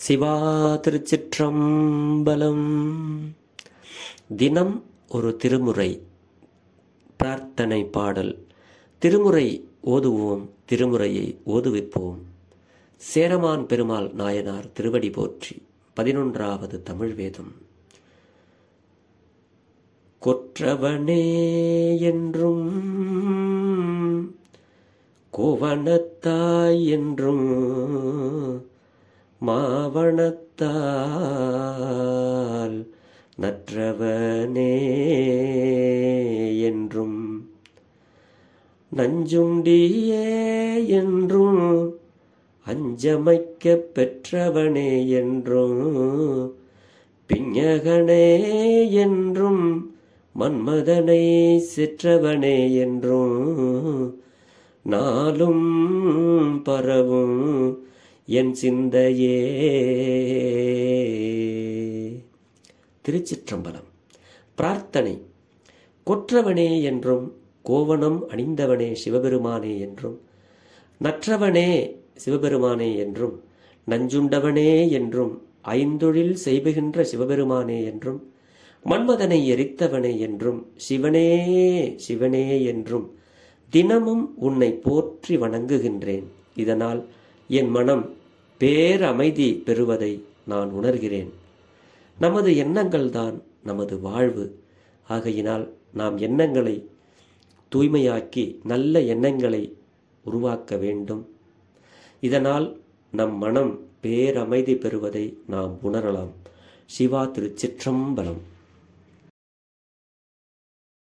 சிவா திருச்சிற்றம்பலம் தினம் ஒரு திருமுறை பிரார்த்தனை பாடல் திருமுறை ஓதுவோம் திருமுறையை ஓதுவிப்போம் சேரமான் பெருமாள் நாயனார் திருவடி போற்றி பதினொன்றாவது தமிழ் வேதம் கொற்றவனே என்றும் கோவணத்தாய் என்றும் மாவணத்தால் நற்றவனே என்றும் நஞ்சுண்டியே என்றும் அஞ்சமைக்கப் பெற்றவனே என்றும் பிஞகனே என்றும் மன்மதனை சிற்றவனே என்றும் நாளும் பரவும் என் சிந்தையே திருச்சிற்றம்பலம் பிரார்த்தனை கொற்றவனே என்றும் கோவணம் அணிந்தவனே சிவபெருமானே என்றும் நற்றவனே சிவபெருமானே என்றும் நஞ்சுண்டவனே என்றும் ஐந்தொழில் செய்புகின்ற சிவபெருமானே என்றும் மன்மதனை எரித்தவனே என்றும் சிவனே சிவனே என்றும் தினமும் உன்னை போற்றி வணங்குகின்றேன் இதனால் என் மனம் பேரமைதி பெறுவதை நான் உணர்கிறேன் நமது எண்ணங்கள்தான் நமது வாழ்வு ஆகையினால் நாம் எண்ணங்களை தூய்மையாக்கி நல்ல எண்ணங்களை உருவாக்க வேண்டும் இதனால் நம் மனம் பேரமைதி பெறுவதை நாம் உணரலாம் சிவா திருச்சிற்றம்பலம்